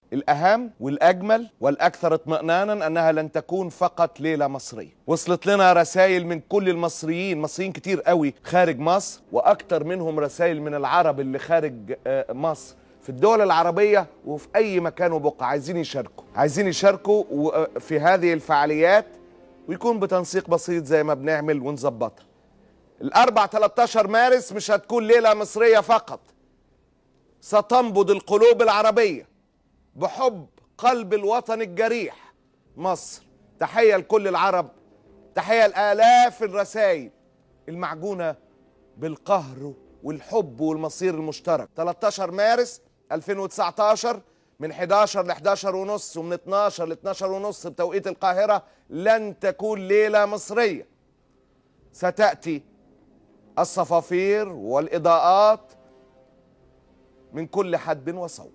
الأهم والأجمل والأكثر اطمئنانا أنها لن تكون فقط ليلة مصرية وصلت لنا رسائل من كل المصريين مصريين كتير قوي خارج مصر وأكتر منهم رسائل من العرب اللي خارج آه، مصر في الدول العربية وفي أي مكان وبقعة عايزين يشاركوا عايزين يشاركوا و- آه، في هذه الفعاليات ويكون بتنسيق بسيط زي ما بنعمل ونظبطها الأربع 13 مارس مش هتكون ليلة مصرية فقط ستنبض القلوب العربية بحب قلب الوطن الجريح مصر تحية لكل العرب تحية لآلاف الرسائل المعجونة بالقهر والحب والمصير المشترك 13 مارس 2019 من 11 ل 11 ونص ومن 12 ل 12 ونص بتوقيت القاهرة لن تكون ليلة مصرية ستأتي الصفافير والإضاءات من كل حد وصوب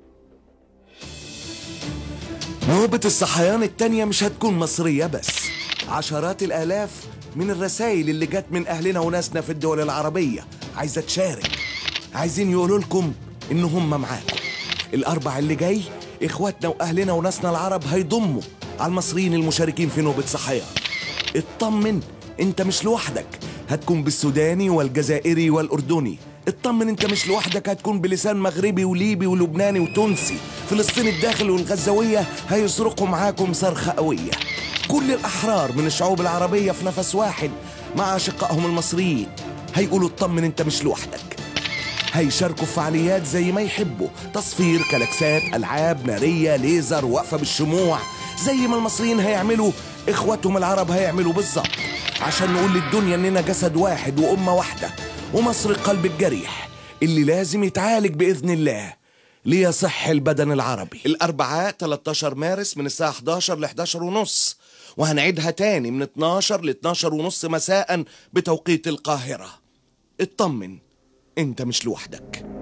نوبة الصحيان التانية مش هتكون مصرية بس عشرات الآلاف من الرسائل اللي جت من أهلنا وناسنا في الدول العربية عايزة تشارك عايزين يقولوا لكم إن هم معاكم الأربع اللي جاي إخواتنا وأهلنا وناسنا العرب هيضموا على المصريين المشاركين في نوبة صحيان اطمن انت مش لوحدك هتكون بالسوداني والجزائري والأردني اطمن انت مش لوحدك هتكون بلسان مغربي وليبي ولبناني وتونسي فلسطين الداخل والغزاوية هيصرخوا معاكم صرخة قوية كل الأحرار من الشعوب العربية في نفس واحد مع أشقائهم المصريين هيقولوا اطمن انت مش لوحدك هيشاركوا في فعاليات زي ما يحبوا تصفير كلاكسات ألعاب نارية ليزر وقفة بالشموع زي ما المصريين هيعملوا إخواتهم العرب هيعملوا بالظبط عشان نقول للدنيا إننا جسد واحد وأمة واحدة ومصر القلب الجريح اللي لازم يتعالج بإذن الله ليصح البدن العربي الأربعاء 13 مارس من الساعة 11 ل 11 ونص وهنعيدها تاني من 12 ل 12 ونص مساء بتوقيت القاهرة اطمن انت مش لوحدك